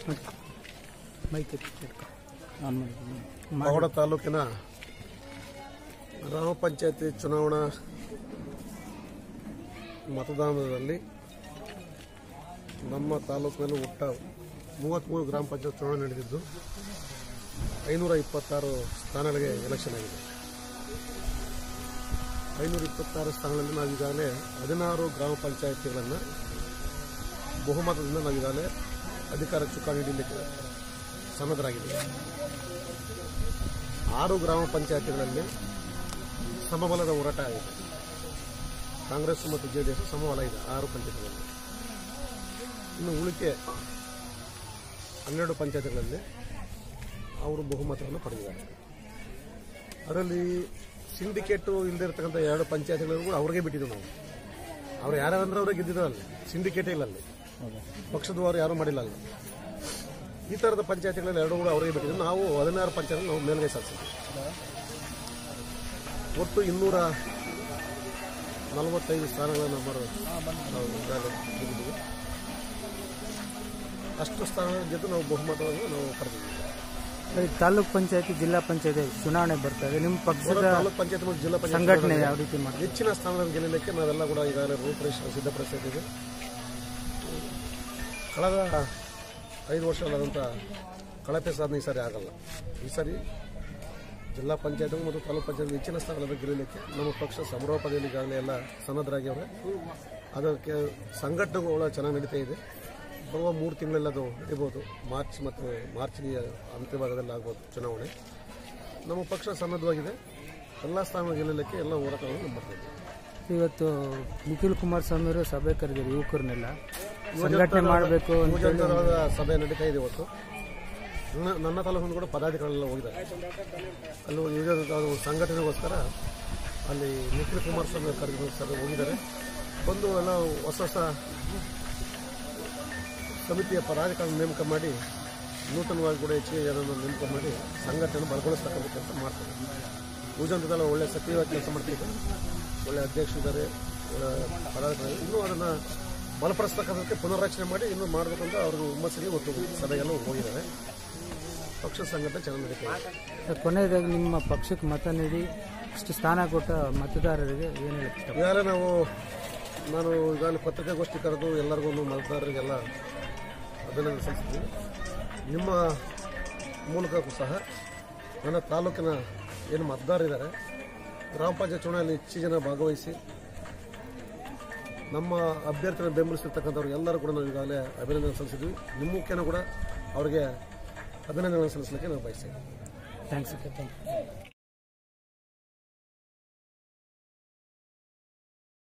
mic on ಮಾಡಿ ಪಾವಡ ತಾಲೂಕಿನ ಗ್ರಾಮ ಪಂಚಾಯತಿ ಚುನಾವಣಾ ಮತದಾನದಲ್ಲಿ ನಮ್ಮ ತಾಲೂಕಿನಲ್ಲಿ ಒಟ್ಟ ಮೂವತ್ತ್ಮೂರು ಗ್ರಾಮ ಪಂಚಾಯತ್ ಚುನಾವಣೆ ನಡೆದಿದ್ದು ಐನೂರ ಇಪ್ಪತ್ತಾರು ಸ್ಥಾನಗಳಿಗೆ ಎಲೆಕ್ಷನ್ ಆಗಿದೆ ಐನೂರ ಇಪ್ಪತ್ತಾರು ಸ್ಥಾನಗಳಲ್ಲಿ ನಾವು ಈಗಾಗಲೇ ಹದಿನಾರು ಗ್ರಾಮ ಪಂಚಾಯತಿಗಳನ್ನು ಬಹುಮತದಿಂದ ನಾವು ಈಗಾಗಲೇ ಅಧಿಕಾರ ಚುಕ್ಕಾಣಿ ಹಿಡಿಯಲಿಕ್ಕೆ ಸನ್ನದ್ಧರಾಗಿದ್ದೇವೆ ಆರು ಗ್ರಾಮ ಪಂಚಾಯತಿಗಳಲ್ಲಿ ಸಮಬಲದ ಹೋರಾಟ ಆಗಿದೆ ಕಾಂಗ್ರೆಸ್ ಮತ್ತು ಜೆಡಿಎಸ್ ಸಮಬಲ ಇದೆ ಆರು ಪಂಚಾಯತಿಗಳಲ್ಲಿ ಇನ್ನು ಉಳಿಕೆ ಹನ್ನೆರಡು ಪಂಚಾಯತಿಗಳಲ್ಲಿ ಅವರು ಬಹುಮತವನ್ನು ಪಡೆದಿದ್ದಾರೆ ಅದರಲ್ಲಿ ಸಿಂಡಿಕೇಟು ಇಲ್ಲದೆ ಇರತಕ್ಕಂಥ ಎರಡು ಪಂಚಾಯತಿಗಳನ್ನು ಕೂಡ ಅವ್ರಿಗೆ ಬಿಟ್ಟಿದ್ದು ನಾವು ಅವ್ರು ಯಾರ್ಯಾರಂದ್ರೆ ಅವ್ರಿಗೆ ಗೆದ್ದಿದ್ರಲ್ಲಿ ಸಿಂಡಿಕೇಟೇ ಇಲ್ಲ ಅಲ್ಲಿ ಪಕ್ಷದವರು ಯಾರೂ ಮಾಡಿಲ್ಲ ಅಲ್ಲಿ ಈ ಥರದ ಪಂಚಾಯತಿಗಳಲ್ಲಿ ಎರಡು ಕೂಡ ಅವರಿಗೆ ಬಿಟ್ಟಿದ್ದು ನಾವು ಹದಿನಾರು ಪಂಚಾಯತ್ ನಾವು ಮೇಲ್ಗೈ ಸಾಧಿಸಿದ್ವಿ ಒಟ್ಟು ಇನ್ನೂರ ನಲವತ್ತೈದು ಸ್ಥಾನಗಳನ್ನು ಮಾಡೋ ನಾವು ಈಗಾಗಲೇ ಗೆದ್ದಿದ್ದೀವಿ ಅಷ್ಟು ಸ್ಥಾನಗಳ ಜೊತೆ ನಾವು ಬಹುಮತವನ್ನು ನಾವು ಪಡೆದಿದ್ದೀವಿ ಈ ತಾಲೂಕ್ ಪಂಚಾಯತಿ ಜಿಲ್ಲಾ ಪಂಚಾಯತಿ ಚುನಾವಣೆ ಬರ್ತಾ ಇದೆ ನಿಮ್ಮ ಪಕ್ಷದ ತಾಲೂಕ್ ಪಂಚಾಯತ್ ಮತ್ತು ಜಿಲ್ಲಾ ಪಂಚಾಯತ್ ಸಂಘಟನೆ ಯಾವ ರೀತಿ ಮಾಡಿ ಹೆಚ್ಚಿನ ಸ್ಥಾನಗಳನ್ನು ಗೆಲ್ಲಲಿಕ್ಕೆ ನಾವೆಲ್ಲ ಕೂಡ ಈಗಾಗಲೇ ರೂಪರೇಷ ಸಿದ್ಧಪಡಿಸಿದ್ದೀವಿ ಕಳೆದ ಐದು ವರ್ಷಗಳಾದಂಥ ಕಳಪೆ ಸಾಧನೆ ಈ ಸಾರಿ ಆಗಲ್ಲ ಈ ಸಾರಿ ಜಿಲ್ಲಾ ಪಂಚಾಯತ್ ಮತ್ತು ತಾಲೂಕು ಪಂಚಾಯತ್ ಹೆಚ್ಚಿನ ಸ್ಥಾನಗಳನ್ನು ಗೆಲ್ಲಲಿಕ್ಕೆ ನಮ್ಮ ಪಕ್ಷ ಸಮರೋಪದಲ್ಲಿ ಈಗಾಗಲೇ ಎಲ್ಲ ಸನ್ನದ್ಧರಾಗಿವೆ ಅದಕ್ಕೆ ಸಂಘಟನೆಗಳು ಚೆನ್ನಾಗಿ ನಡೀತಾ ಇದೆ ಬರುವ ಮೂರು ತಿಂಗಳಲ್ಲಿ ಅದು ನಡೀಬೋದು ಮಾರ್ಚ್ ಮತ್ತು ಮಾರ್ಚ್ಗೆ ಅಂತ್ಯ ಭಾಗದಲ್ಲಿ ಆಗ್ಬೋದು ಚುನಾವಣೆ ನಮ್ಮ ಪಕ್ಷ ಸನ್ನದ್ಧವಾಗಿದೆ ಎಲ್ಲ ಸ್ಥಾನ ಗೆಲ್ಲಲಿಕ್ಕೆ ಎಲ್ಲ ಹೋರಾಟಗಳನ್ನು ಮಾಡ್ತಾ ಇದ್ದೀವಿ ಇವತ್ತು ನಿಖಿಲ್ ಕುಮಾರಸ್ವಾಮಿ ಅವರು ಸಭೆ ಕರೆದಿರು ಯುವಕರನ್ನೆಲ್ಲ ಸಂಘಟನೆ ಮಾಡಬೇಕು ಅಂತ ಯುವಜನತಾದ ಸಭೆ ನಡೀತಾ ಇದೆ ಇವತ್ತು ನನ್ನ ನನ್ನ ತಾಲೂಕಿನ ಕೂಡ ಪದಾಧಿಕಾರಿಗಳೆಲ್ಲ ಹೋಗಿದ್ದಾರೆ ಅಲ್ಲಿ ಹೋಗಿ ಯುವಜನತಾದ ಒಂದು ಸಂಘಟನೆಗೋಸ್ಕರ ಅಲ್ಲಿ ನಿಖಿಲ್ ಕುಮಾರಸ್ವಾಮಿ ಅವರು ಕರೆದು ಸಭೆ ಹೋಗಿದ್ದಾರೆ ಬಂದು ಎಲ್ಲ ಹೊಸ ಹೊಸ ಸಮಿತಿಯ ಪದಾಧಿಕಾರಿ ನೇಮಕ ಮಾಡಿ ನೂತನವಾಗಿ ಕೂಡ ಹೆಚ್ಚಿಗೆ ಜನರನ್ನು ನೇಮಕ ಮಾಡಿ ಸಂಘಟನೆ ಬಲಗೊಳಿಸ್ತಕ್ಕಂಥ ಕೆಲಸ ಮಾಡ್ತಾರೆ ಯುವಜನತೆಲ್ಲ ಒಳ್ಳೆ ಸಕ್ರಿಯವಾಗಿ ಕೆಲಸ ಮಾಡ್ತಿದ್ದಾರೆ ಒಳ್ಳೆ ಅಧ್ಯಕ್ಷರಿದ್ದಾರೆ ಒಳ್ಳೆ ಪದಾಧಿಕಾರಿ ಇನ್ನೂ ಅದನ್ನು ಬಲಪಡಿಸ್ತಕ್ಕಂಥಕ್ಕೆ ಪುನರ್ರಚನೆ ಮಾಡಿ ಇನ್ನೂ ಮಾಡಬೇಕಂತ ಅವ್ರಿಗೆ ಹುಮ್ಮಸ್ಸಿಗೆ ಒತ್ತು ಸಭೆಗೆಲ್ಲ ಹೋಗಿದ್ದಾರೆ ಪಕ್ಷ ಸಂಘಟನೆ ಚೆನ್ನಾಗಿ ನಡೀತಾ ಇದೆ ಕೊನೆಯದಾಗಿ ನಿಮ್ಮ ಪಕ್ಷಕ್ಕೆ ಮತ ನೀಡಿ ಇಷ್ಟು ಸ್ಥಾನ ಕೊಟ್ಟ ಮತದಾರರಿಗೆ ಏನು ಹೇಳಕ್ಕೆ ಇಷ್ಟ ಈಗಾಗಲೇ ನಾವು ನಾನು ಈಗಾಗಲೇ ಪತ್ರಿಕಾಗೋಷ್ಠಿ ಕರೆದು ಎಲ್ಲರಿಗೂ ಮತದಾರರಿಗೆಲ್ಲ ಅಭಿನಂದನೆ ಸಲ್ಲಿಸಿದ್ದೀನಿ ನಿಮ್ಮ ಮೂಲಕಕ್ಕೂ ಸಹ ನನ್ನ ತಾಲೂಕಿನ ಏನು ಮತದಾರರಿದ್ದಾರೆ ಗ್ರಾಮ ಪಂಚಾಯತ್ ಚುನಾವಣೆಯಲ್ಲಿ ಹೆಚ್ಚು ಜನ ಭಾಗವಹಿಸಿ ನಮ್ಮ ಅಭ್ಯರ್ಥಿನ ಬೆಂಬಲಿಸಿರ್ತಕ್ಕಂಥವ್ರು ಎಲ್ಲರೂ ಕೂಡ ನಾವು ಈಗಾಗಲೇ ಅಭಿನಂದನೆ ಸಲ್ಲಿಸಿದ್ವಿ ನಿಮ್ಮ ಮುಖ್ಯನೂ ಕೂಡ ಅವರಿಗೆ ಅಭಿನಂದನೆ ಸಲ್ಲಿಸಲಿಕ್ಕೆ ನಾವು ಬಯಸ್ತೇವೆ ಥ್ಯಾಂಕ್ಸ್